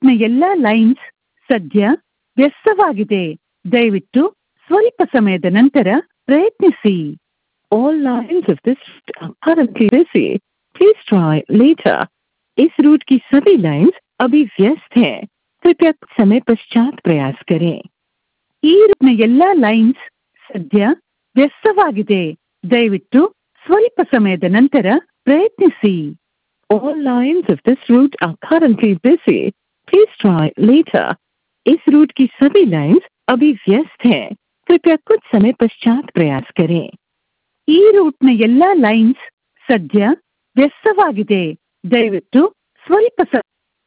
ರೂಟ್ನ ಎಲ್ಲ ಲೈನ್ಸ್ ಸದ್ಯ ವ್ಯಸ್ತವಾಗಿದೆ ದಯವಿಟ್ಟು ಸ್ವಲ್ಪ ಸಮಯದ ನಂತರ ಪ್ರಯತ್ನಿಸಿ All lines of this route are currently busy. Please try later. इस रूट की सभी लाइंस अभी व्यस्त हैं कृपया कुछ समय पश्चात प्रयास करें ಈ ರೂಟ್ನ ಎಲ್ಲ ಲೈನ್ಸ್ ಸದ್ಯ ವ್ಯಸ್ತವಾಗಿದೆ ದಯವಿಟ್ಟು ಸ್ವಲ್ಪ ಸಮಯದ ನಂತರ ಪ್ರಯತ್ನಿಸಿ All lines of this route are currently busy. Please try later. इस रूट की सभी लाइंस अभी व्यस्त हैं कृपया कुछ समय पश्चात प्रयास करें ಈ ರೂಟ್ನ ಎಲ್ಲ ಲೈನ್ಸ್ ಸದ್ಯ ವ್ಯಸ್ತವಾಗಿದೆ ದಯವಿಟ್ಟು ಸ್ವಲ್ಪ ಸ